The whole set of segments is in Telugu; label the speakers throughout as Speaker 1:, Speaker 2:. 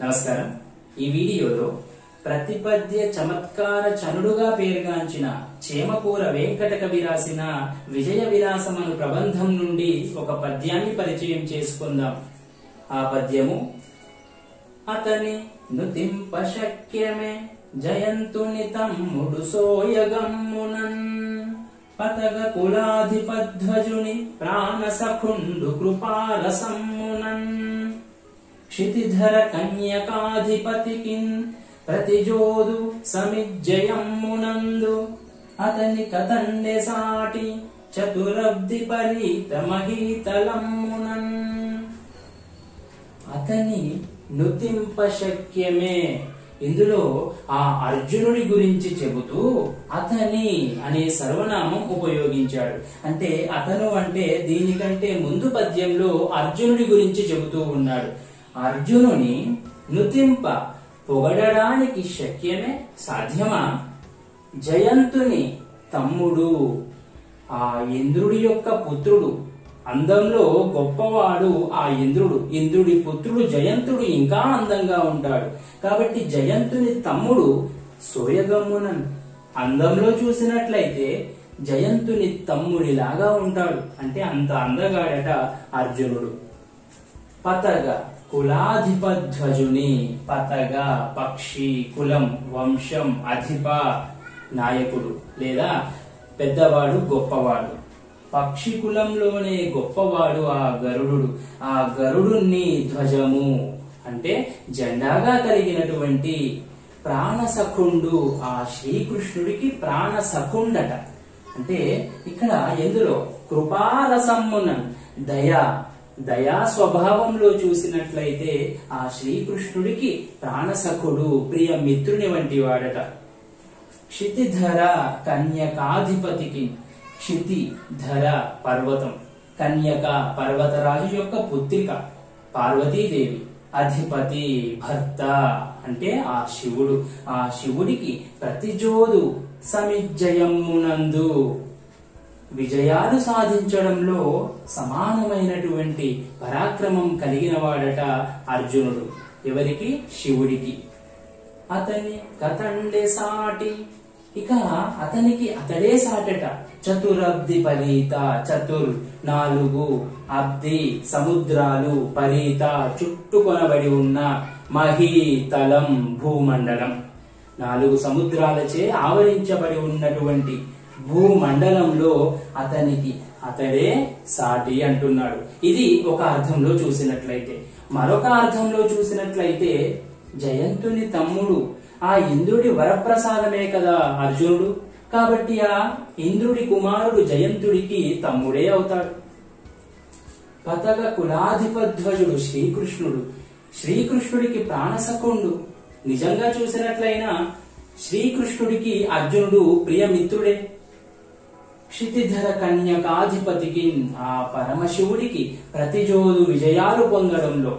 Speaker 1: నమస్కారం ఈ వీడియోలో ప్రతిపద్య చమత్కార చనుడుగా పేరుగాంచిన చేమకూర వెంకట కవి రాసిన విజయ విలాసం అను ప్రబంధం నుండి ఒక పద్యాన్ని పరిచయం చేసుకుందాం ఆ పద్యము అతని నుతింప శక్యమే జయంతుని తమ్ముడు సోయగమ్మునన్ పతగ కులాధిపధ్వజుని ప్రాణ సఖుండు కృపారసమ్మునన్ క్షితిధర కన్యకాధిపతికిన్ ప్రతిజోదు సమిజ్జయమ్మునందు అతని కతండె సాటి చతురబ్ది పరీత మహీతలమ్మునన్ అతని నుతింప శక్యమే ఇందులో ఆ అర్జునుడి గురించి చెబుతూ అతని అనే సర్వనామం ఉపయోగించాడు అంటే అతను అంటే దీనికంటే ముందు పద్యంలో అర్జునుడి గురించి చెబుతూ ఉన్నాడు అర్జునుని నుతింప పొగడడానికి శక్యమే సాధ్యమా జయంతుని తమ్ముడు ఆ ఇంద్రుడి యొక్క పుత్రుడు అందంలో గొప్పవాడు ఆ ఇంద్రుడు ఇంద్రుడి పుత్రుడు జయంతుడు ఇంకా అందంగా ఉంటాడు కాబట్టి జయంతుని తమ్ముడు సోయగమ్మునన్ అందంలో చూసినట్లయితే జయంతుని తమ్ముడిలాగా ఉంటాడు అంటే అంత అందగాడట అర్జునుడు పతగ కులాధిపధ్వజుని పతగ పక్షి కులం వంశం అధిప నాయకుడు లేదా పెద్దవాడు గొప్పవాడు పక్షి కులంలోనే గొప్పవాడు ఆ గరుడు ఆ గరుడుని ధ్వజము అంటే జెండాగా కలిగినటువంటి ప్రాణసఖుండు ఆ శ్రీకృష్ణుడికి ప్రాణసఖుండట అంటే ఇక్కడ ఎందులో కృపారసమ్మునన్ దయ దయా స్వభావంలో చూసినట్లయితే ఆ శ్రీకృష్ణుడికి ప్రాణసఖుడు ప్రియ మిత్రుని వంటి వాడట క్షితిధర కన్యకాధిపతికి క్షితి ధర పర్వతం కన్యక పర్వతరాజు యొక్క పుత్రిక పార్వతీదేవి అధిపతి భర్త అంటే ఆ శివుడు ఆ శివుడికి ప్రతిజోదు సమిజ్జయమునందు విజయాలు సాధించడంలో సమానమైనటువంటి పరాక్రమం కలిగిన వాడట అర్జునుడు ఎవరికి శివుడికి అతని కతండే సాటి ఇక అతనికి అతడే సాటట చతురబ్ది పరీత చతుర్ నాలుగు అబ్ది సముద్రాలు పరీత చుట్టుకొనబడి ఉన్న మహీతలం భూమండలం నాలుగు సముద్రాలచే ఆవరించబడి ఉన్నటువంటి భూమండలంలో అతనికి అతడే సాటి అంటున్నాడు ఇది ఒక అర్థంలో చూసినట్లయితే మరొక అర్థంలో చూసినట్లయితే జయంతుని తమ్ముడు ఆ ఇంద్రుడి వరప్రసాదమే కదా అర్జునుడు కాబట్టి ఆ ఇంద్రుడి కుమారుడు జయంతుడికి తమ్ముడే అవుతాడు పతక కులాధిపధ్వజుడు శ్రీకృష్ణుడు శ్రీకృష్ణుడికి ప్రాణసకుండు నిజంగా చూసినట్లయినా శ్రీకృష్ణుడికి అర్జునుడు ప్రియమిత్రుడే క్షితిధర కన్యకాధిపతికి ఆ పరమశివుడికి ప్రతిజోదు విజయాలు పొందడంలో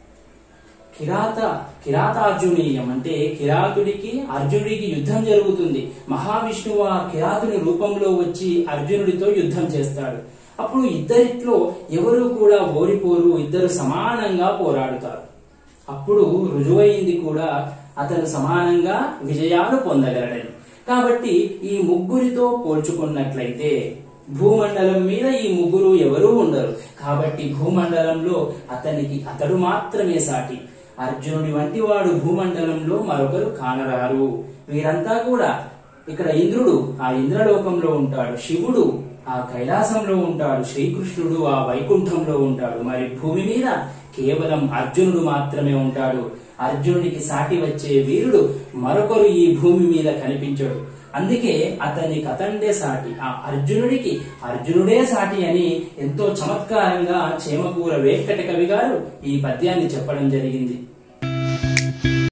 Speaker 1: కిరాత కిరాతార్జునీయం అంటే కిరాతుడికి అర్జునుడికి యుద్ధం జరుగుతుంది మహావిష్ణువు ఆ కిరాతుని రూపంలో వచ్చి అర్జునుడితో యుద్ధం చేస్తాడు అప్పుడు ఇద్దరిట్లో ఎవరు కూడా ఓడిపోరు ఇద్దరు సమానంగా పోరాడుతారు అప్పుడు రుజువైంది కూడా అతను సమానంగా విజయాలు పొందగలడని కాబట్టి ఈ ముగ్గురితో పోల్చుకున్నట్లయితే భూమండలం మీద ఈ ముగ్గురు ఎవరూ ఉండరు కాబట్టి భూమండలంలో అతనికి అతడు మాత్రమే సాటి అర్జునుడి వంటి వాడు భూమండలంలో మరొకరు కానరారు వీరంతా కూడా ఇక్కడ ఇంద్రుడు ఆ ఇంద్రలోకంలో ఉంటాడు శివుడు ఆ కైలాసంలో ఉంటాడు శ్రీకృష్ణుడు ఆ వైకుంఠంలో ఉంటాడు మరి భూమి మీద కేవలం అర్జునుడు మాత్రమే ఉంటాడు అర్జునుడికి సాటి వచ్చే వీరుడు మరొకరు ఈ భూమి మీద కనిపించడు అందుకే అతని కతండే సాటి ఆ అర్జునుడికి అర్జునుడే సాటి అని ఎంతో చమత్కారంగా చేమకూర వెంకట కవి గారు ఈ పద్యాన్ని చెప్పడం జరిగింది